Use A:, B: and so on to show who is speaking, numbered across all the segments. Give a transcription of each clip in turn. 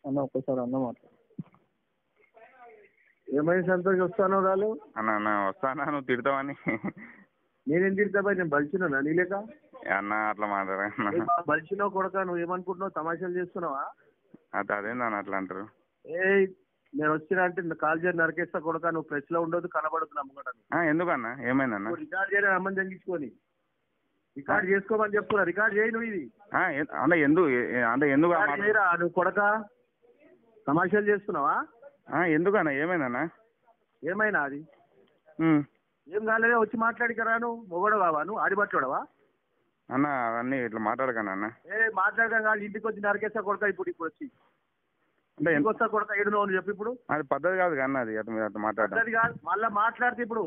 A: అన్న ఒక్కసారి అన్న మాట్లాడు
B: ఏమైంది సంతోష్ వస్తానో రాలు
C: అన్న అన్న వస్తానా నువ్వు తిడతావని
B: నేనేం తిడతా భయ్ నేను బలిచినా నీలేక
C: అన్న అట్లా మాట్లాడన్న
B: బలిచినావు కొడక నువ్వు ఏమనుకుంటున్నావు తమాషాలు చేస్తున్నావా
C: అది అదేందన్న అట్లా అంటారు
B: ఏ నేను వచ్చినా అంటే కాల్ చేసి నరికేస్తా కొడక నువ్వు ప్రెస్ లో ఉండదు కనబడదు నమ్మకడానికి
C: ఆ, ఎందుకన్న ఏమైందన్న
B: నువ్వు రికార్డ్ చేయని అమ్మని తగ్గించుకొని రికార్డ్ చేసుకోమని చెప్తున్నా రికార్డ్ చేయి నువ్వు ఇది
C: ఆ, ఎ- అంటే ఎందుకు ఎ- ఎ- అంటే ఎందుకు ఆ
B: రికార్డ్
C: మాట-
B: చేయరా నువ్వు కొడక తమాషాలు చేస్తున్నావా
C: ఆ, ఎందుకన్న ఏమైందన్న
B: ఏమైనా అది
C: ఉమ్.
B: ఏం కాలేదే వచ్చి మాట్లాడికరా నువ్వు మొగడవావా నువ్వు ఆడిపట్టుడవా
C: అన్న అవన్నీ ఇట్లా మాట్లాడకన్నా అన్న
B: ఏ మాట్లాడడం కాదు ఇంటికి వచ్చి నరికేస్తా కొడక ఇప్పుడు ఇప్పుడు వచ్చి
C: అంటే
B: ఇంటికి
C: ఎంత-
B: వస్తా కొడక ఏడు నువ్వు చెప్పు ఇప్పుడు
C: అది పద్ధతి కాదు కన్నా అది అట్లా మీరు అట్లా మాట్లాడడం
B: అది కాదు మళ్ళా మాట్లాడితే ఇప్పుడు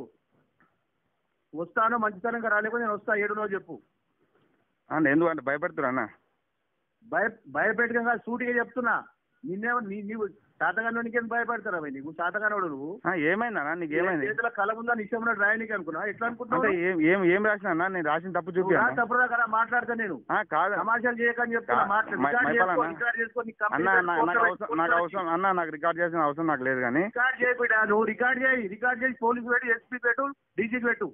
B: వస్తాను మంచితనంగా రాలేకపోతే నేను వస్తా ఏడు నువ్వు చెప్పు
C: అంటే ఎందుకు అంటే భయపెడుతురా అన్న
B: భయ భయపెట్టడం కాదు సూటిగా చెప్తున్నా నిన్నేమో నీ నీవు శాతగానోనికి ఏం భయపడతారా భయ్ నీకు శాతగానోడు నువ్వు
C: ఆ, ఏమైందన్న నీకు ఏమైంది
B: చేతుల కళ ఉందా నిశ్చయం రాయనికి అనుకున్నా ఎట్లా
C: అంటే
B: అనుకుంటున్నావు
C: ఏం ఏం ఏం రాసిన అన్న నేను రాసిన తప్పు
B: నువ్వు రా
C: చూపి
B: తప్పురా కదా మాట్లాడతా నేను
C: కాదు
B: సమాచారం చేయకని చెప్తున్నా
C: కా-
B: మాట్లాడు
C: మై-
B: రికార్డ్ చేసుకో
C: మైపాలన్నా?
B: రికార్డ్ చేసుకో నీ
C: అన్న
B: కంపెనీ
C: నా- నాకు అవసరం నాకు అవసరం అన్న నాకు రికార్డ్ చేసిన అవసరం నాకు లేదు కానీ
B: రికార్డ్ చేయబిడా నువ్వు రికార్డ్ చేయి రికార్డ్ చేసి పోలీసు పెట్టు ఎస్పీ పెట్టు డీజీకి పెట్టు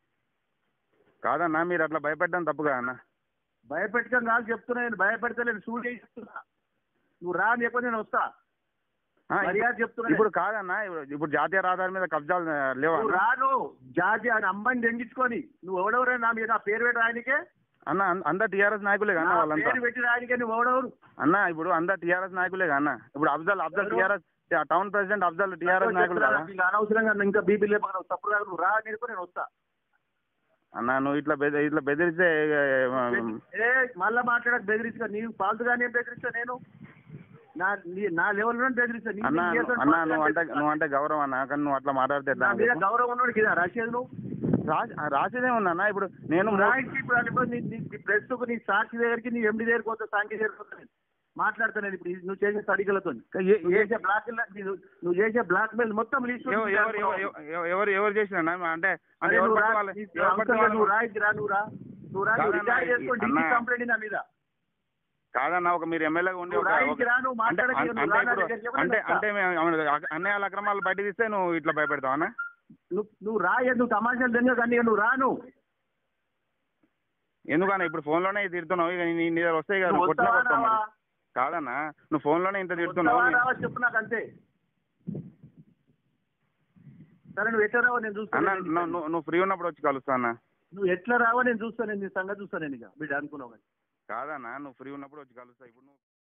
C: కాదన్నా మీరు అట్లా భయపెట్టడం తప్పు కదా అన్న
B: భయపెట్టడం కాదు చెప్తున్నా నేను భయపెడతలేను సూట్ చేసి చెప్తున్నా నువ్వు రా అని చెప్పి నేను వస్తా
C: ఆ,
B: మర్యాద చెప్తున్నా
C: ఇప్పుడు కాదన్నా ఇప్పుడు ఇప్పుడు జాతీయ రహదారి మీద కబ్జాలు ఆ, లేవా
B: నువ్వు
C: అన్న?
B: రాను జాతి అని అమ్మాయిని దెంగించుకొని నువ్వు ఎవడెవరే నా మీద నా పేరు పెట్టి రాయనికే
C: అన్న అన్- అందరు టీఆర్ఎస్ నాయకులే
B: నా
C: కన్నా వాళ్ళంతా
B: పేరు పెట్టి రాయనికే నువ్వు ఎవడెవరు
C: అన్న ఇప్పుడు అందరు టీఆర్ఎస్ నాయకులే కన్నా ఇప్పుడు అఫ్జల్ అఫ్జల్
B: ఎవరు?
C: TRS town president Afzal TRS నాయకులు కదా
B: ఇంకా అనవసరంగా ఇంకా బీపీ లేపక నువ్వు తప్పుడు రాకు, నువ్వు రా అని చెప్పి నేను వస్తా
C: అన్న నువ్వు ఇట్లా బెద ఇట్లా బెదిరిస్తే
B: ఏ మళ్ళా మాట్లాడక బెదిరిస్తా నీవు ఫాల్తుగానే బెదిరిస్తా నేను నా నీ- నా లెవెల్ లో బెదిరిస్తా నీ-
C: అన్న
B: నీ చేతులు
C: అన్న నువ్వు అంటే
B: బెదిరిస్తా.
C: నువ్వు అంటే గౌరవం అన్న కానీ నువ్వు అట్లా మాట్లాడితే ఎట్లా
B: నా
C: అని
B: మీద
C: చెప్పు.
B: గౌరవం ఉన్నాడు కదా రాసేది నువ్వు
C: రాసి రాసేదే ఉందన్న ఇప్పుడు నేను
B: నువ్వు
C: మో-
B: రాయించి ఇప్పుడు అనుకో నీ నీ నీ ప్రెస్ కు నీ సాక్షి దగ్గరికి నీ ఎండి దగ్గరికి పోతా సాంఖ్య దగ్గరికి పోతా నేను. మాట్లాడుతాను ఇప్పుడు ఇది నువ్వు చేసే తడికలతో
C: ఏ-
B: నువ్వు
C: ఏ-
B: చేసే బ్లాక్ నువ్వు చేసే బ్లాక్ మెయిల్ మొత్తం లిస్ట్
C: ఎవ- ఎవరు ఎవరు ఎవరు- ఎవరు ఎవరు చేసిన అంటే అంటే
B: అరే
C: ఎవరు
B: నువ్వు రా,
C: పట్టుకోవాలి?
B: నీ
C: ఎవరు
B: అవసరం లేదు,
C: పట్టుకోవాలి?
B: నువ్వు రాయికి రా నువ్వు రా నువ్వు రా నువ్వు
C: కాదన్నా,
B: రికార్డ్ చేసుకో
C: అన్నా.
B: డీజీ కంప్లైంట్ నా మీద
C: కాదన్న ఒక మీరు ఎమ్మెల్యేగా ఉండి
B: నువ్వు
C: ఒక
B: రాయికి
C: ఒక-
B: రా, నువ్వు
C: అంటే
B: మాట్లాడకు,
C: అంటే
B: నువ్వు రా నా
C: ఇప్పుడు-
B: దగ్గరికి, ఎవరు
C: అంటే
B: వస్తా?
C: అంటే మేము అవును, అక- అన్యాయాల అక్రమాలు బయట తీస్తే నువ్వు ఇట్లా భయపెడతావు అన్న
B: నువ్వు నువ్వు రా నువ్వు తమాషాలు తెలియదు కానీ నువ్వు రాను
C: ఎందుకన్నా ఇప్పుడు ఫోన్లోనే తిడుతున్నావు ఇక నీ నీ దగ్గర వస్తాయి కదా
B: నువ్వు
C: నువ్వు కొట్టినా
B: వస్తావా
C: కొడతావు మరి.
B: రావా?
C: కాదన్నా నువ్వు ఫోన్లోనే ఇంత తిడుతున్నావు
B: వస్తావా రావా చెప్పు నాకు అంతే సరే నువ్వు ఎట్లా రావో నేను
C: అన్న
B: చూస్తాను
C: నువ్వు- నువ్వు నువ్వు ఫ్రీ ఉన్నప్పుడు వచ్చి కలుస్తా అన్న
B: నువ్వు ఎట్లా రావో నేను చూస్తాను నేను నీ సంగతి చూస్తాను నేను ఇక బిడ్డ అనుకున్నావు కానీ
C: కాదన్నా నువ్వు ఫ్రీ ఉన్నప్పుడు వచ్చి కలుస్తా ఇప్పుడు నువ్వు